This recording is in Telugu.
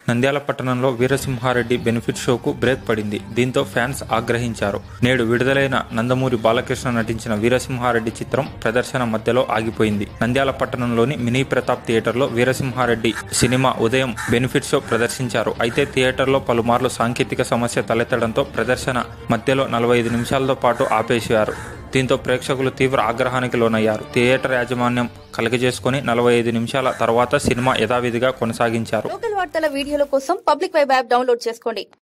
నంద్యాల పట్టణంలో వీరసింహారెడ్డి బెనిఫిట్ షోకు బ్రేక్ పడింది దీంతో ఫ్యాన్స్ ఆగ్రహించారు నేడు విడుదలైన నందమూరి బాలకృష్ణ నటించిన వీరసింహారెడ్డి చిత్రం ప్రదర్శన మధ్యలో ఆగిపోయింది నంద్యాల పట్టణంలోని మినీ ప్రతాప్ థియేటర్లో వీరసింహారెడ్డి సినిమా ఉదయం బెనిఫిట్ షో ప్రదర్శించారు అయితే థియేటర్లో పలుమార్లు సాంకేతిక సమస్య తలెత్తడంతో ప్రదర్శన మధ్యలో నలభై ఐదు నిమిషాలతో పాటు ఆపేశారు దీంతో ప్రేక్షకులు తీవ్ర ఆగ్రహానికి లోనయ్యారు థియేటర్ యాజమాన్యం కలగజేసుకుని నలభై ఐదు నిమిషాల తర్వాత సినిమా యథావిధిగా కొనసాగించారు లోకల్ వార్తల వీడియోల కోసం పబ్లిక్ వెబ్ యాప్ డౌన్లోడ్ చేసుకోండి